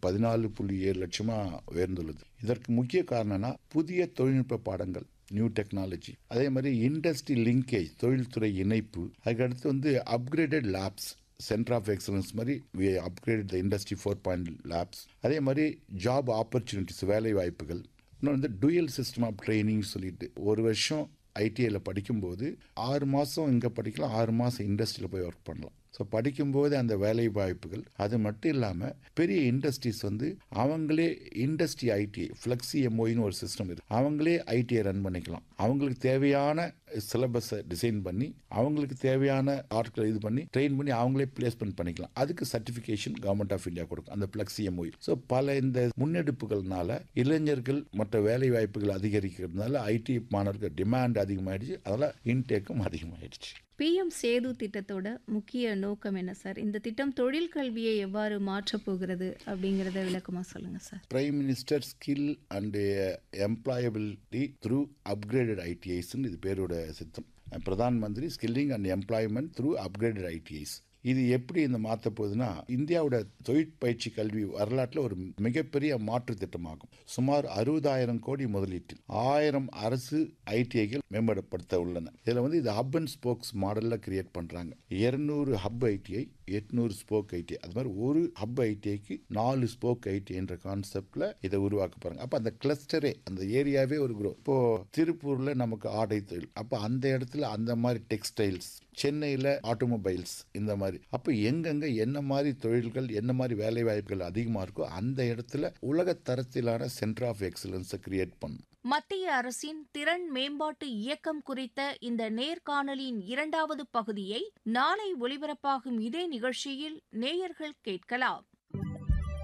பதினாலு புள்ளி ஏழு லட்சமா உயர்ந்துள்ளது இதற்கு முக்கிய காரணம்னா புதிய தொழில்நுட்ப பாடங்கள் நியூ டெக்னாலஜி அதே மாதிரி இண்டஸ்ட்ரி லிங்கேஜ் தொழில்துறை இணைப்பு அதுக்கடுத்து வந்து upgraded labs centre of excellence மாதிரி upgrade the industry four point labs அதே மாதிரி ஜாப் ஆப்பர்ச்சுனிட்டிஸ் வேலை வாய்ப்புகள் இன்னொன்று வந்து டூயல் சிஸ்டம் ஆஃப் ட்ரைனிங் சொல்லிட்டு ஒரு வருஷம் ஐடிஐல படிக்கும்போது ஆறு மாதம் இங்கே படிக்கலாம் ஆறு மாதம் இண்டஸ்ட்ரியில் போய் ஒர்க் பண்ணலாம் ஸோ படிக்கும்போது அந்த வேலை வாய்ப்புகள் அது மட்டும் இல்லாமல் பெரிய இண்டஸ்ட்ரீஸ் வந்து அவங்களே இண்டஸ்ட்ரி ஐடிஐ ஃப்ளெக்ஸி எம்ஓயின்னு ஒரு சிஸ்டம் இருக்கு அவங்களே ஐடிஐ ரன் பண்ணிக்கலாம் அவங்களுக்கு தேவையான சிலபஸை டிசைன் பண்ணி அவங்களுக்கு தேவையான ஆட்களை இது பண்ணி ட்ரெயின் பண்ணி அவங்களே பிளேஸ்மெண்ட் பண்ணிக்கலாம் அதுக்கு சர்டிஃபிகேஷன் கவர்மெண்ட் ஆஃப் இந்தியா கொடுக்கும் அந்த ஃப்ளெக்ஸி எம்ஓஇ ஸோ பல இந்த முன்னெடுப்புகள்னால இளைஞர்கள் மற்ற வேலை வாய்ப்புகள் அதிகரிக்கிறதுனால ஐடி மாணவர்கள் டிமாண்ட் அதிகமாயிடுச்சு அதனால் இன்டேக்கும் அதிகமாயிடுச்சு பிஎம் சேது திட்டத்தோட முக்கிய நோக்கம் என்ன சார் இந்த திட்டம் தொழில் கல்வியை எவ்வாறு மாற்றப் போகிறது அப்படிங்கிறத விளக்கமா சொல்லுங்க sir prime minister skill and employability through upgraded ஐடிஐஸ்ன்னு இது பேரோட சித்தம் Pradhan Mantri skilling and employment through upgraded ITIs இது எப்படி இந்த மாற்ற போகுதுன்னா இந்தியாவோட தொழிற்பயிற்சி கல்வி வரலாற்றில் ஒரு மிகப்பெரிய மாற்று திட்டமாகும் சுமார் அறுபதாயிரம் கோடி முதலீட்டில் ஆயிரம் அரசு ஐடிஐகள் மேம்படுத்தப்பட உள்ளன இதில் வந்து இது ஹப் அண்ட் ஸ்போக்ஸ் மாடலில் கிரியேட் பண்ணுறாங்க இருநூறு ஹப் ஐடிஐ எட்நூறு ஸ்போக் ஐடிஐ அது மாதிரி ஒரு ஹப் ஐடிஐக்கு நாலு ஸ்போக் ஐடிஐ என்ற கான்செப்ட்ல இதை உருவாக்க போறாங்க அப்போ அந்த கிளஸ்டரே அந்த ஏரியாவே ஒரு குரோ இப்போ திருப்பூர்ல நமக்கு ஆடை தொழில் அப்போ அந்த இடத்துல அந்த மாதிரி டெக்ஸ்டைல்ஸ் சென்னையில் ஆட்டோமொபைல்ஸ் இந்த மாதிரி அப்போ எங்கெங்க என்ன மாதிரி தொழில்கள் என்ன மாதிரி வேலை வாய்ப்புகள் அதிகமாக இருக்கோ அந்த இடத்துல உலக தரத்திலான சென்டர் ஆஃப் எக்ஸலன்ஸை கிரியேட் பண்ணும் மத்திய அரசின் திறன் மேம்பாட்டு இயக்கம் குறித்த இந்த நேர்காணலின் இரண்டாவது பகுதியை நாளை ஒலிபரப்பாகும் இதே நிகழ்ச்சியில் நேயர்கள் கேட்கலாம்